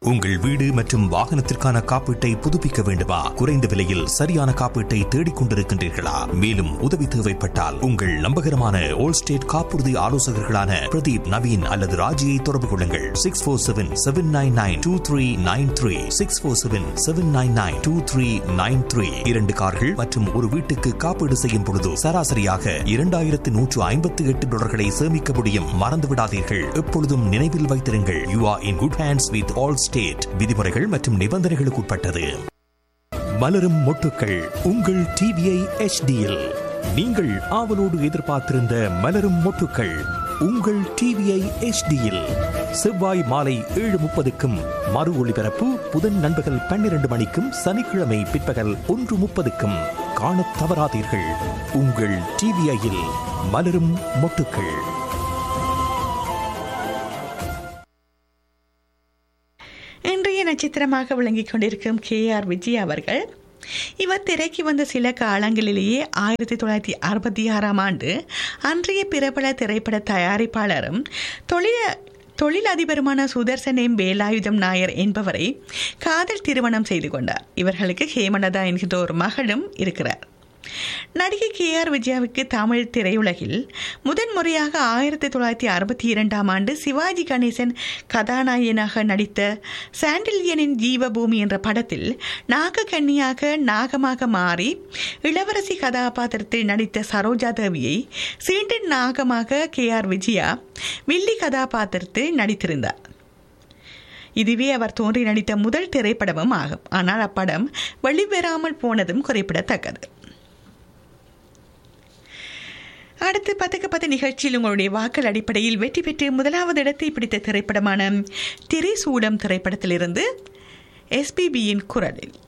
உங்கள் வீடு மற்றும் வாகனத்திற்கான காப்பீட்டை புதுப்பிக்க வேண்டுமா குறைந்த விலையில் சரியான காப்பீட்டை தேடிக் கொண்டிருக்கின்றீர்களா மேலும் உதவி தேவைப்பட்டால் உங்கள் நம்பகரமான ஓல் ஸ்டேட் காப்புறுதி ஆலோசகர்களான பிரதீப் நவீன் அல்லது ராஜியை தொடர்பு கொள்ளுங்கள் six four seven seven nine nine two three nine three six four seven seven nine nine two three nine three இரண்டு கார்கள் மற்றும் ஒரு வீட்டுக்கு காப்பீடு செய்யும் பொழுது சராசரியாக இரண்டாயிரத்து நூற்று ஐம்பத்தி எட்டு டாலர்களை சேமிக்க முடியும் மறந்து விடாதீர்கள் எப்பொழுதும் நினைவில் வைத்திருங்கள் you are in good hands with Allstate விதிமுறைகள் மற்றும் நிபந்தனைகளுக்கு உட்பட்டது மலரும் மொட்டுக்கள் உங்கள் டிவிஐ எச்டியில் நீங்கள் ஆவலோடு எதிர்பார்த்திருந்த மலரும் மொட்டுக்கள் உங்கள் டிவிஐ எச்டியில் செவ்வாய் மாலை ஏழு முப்பதுக்கும் மறு ஒளிபரப்பு புதன் நண்பகல் பன்னிரண்டு மணிக்கும் சனிக்கிழமை பிற்பகல் ஒன்று முப்பதுக்கும் காணத் தவறாதீர்கள் உங்கள் டிவிஐயில் மலரும் மொட்டுக்கள் இன்றைய நட்சத்திரமாக விளங்கிக் கொண்டிருக்கும் கே ஆர் விஜய் அவர்கள் இவர் திரைக்கு வந்த சில காலங்களிலேயே ஆயிரத்தி தொள்ளாயிரத்தி அறுபத்தி ஆறாம் ஆண்டு அன்றைய பிரபல திரைப்பட தயாரிப்பாளரும் தொழில தொழிலதிபருமான சுதர்சன் எம் வேலாயுதம் நாயர் என்பவரை காதல் திருமணம் செய்து கொண்டார் இவர்களுக்கு ஹேமலதா என்கின்ற ஒரு மகளும் இருக்கிறார் நடிகை கே ஆர் விஜயாவுக்கு தமிழ் திரையுலகில் முதன் முறையாக ஆயிரத்தி தொள்ளாயிரத்தி அறுபத்தி இரண்டாம் ஆண்டு சிவாஜி கணேசன் கதாநாயகனாக நடித்த சாண்டில்யனின் ஜீவபூமி என்ற படத்தில் நாகக்கன்னியாக நாகமாக மாறி இளவரசி கதாபாத்திரத்தில் நடித்த சரோஜா தேவியை சீண்டன் நாகமாக கே ஆர் விஜயா வில்லி கதாபாத்திரத்தில் நடித்திருந்தார் இதுவே அவர் தோன்றி நடித்த முதல் திரைப்படமும் ஆகும் ஆனால் அப்படம் வெளிவராமல் போனதும் குறிப்பிடத்தக்கது அடுத்து பத்துக்கு பத்து நிகழ்ச்சியில் உங்களுடைய வாக்கள் அடிப்படையில் வெற்றி பெற்று முதலாவது இடத்தை பிடித்த திரைப்படமான திரைசூடம் திரைப்படத்திலிருந்து எஸ்பிபியின் குரலில்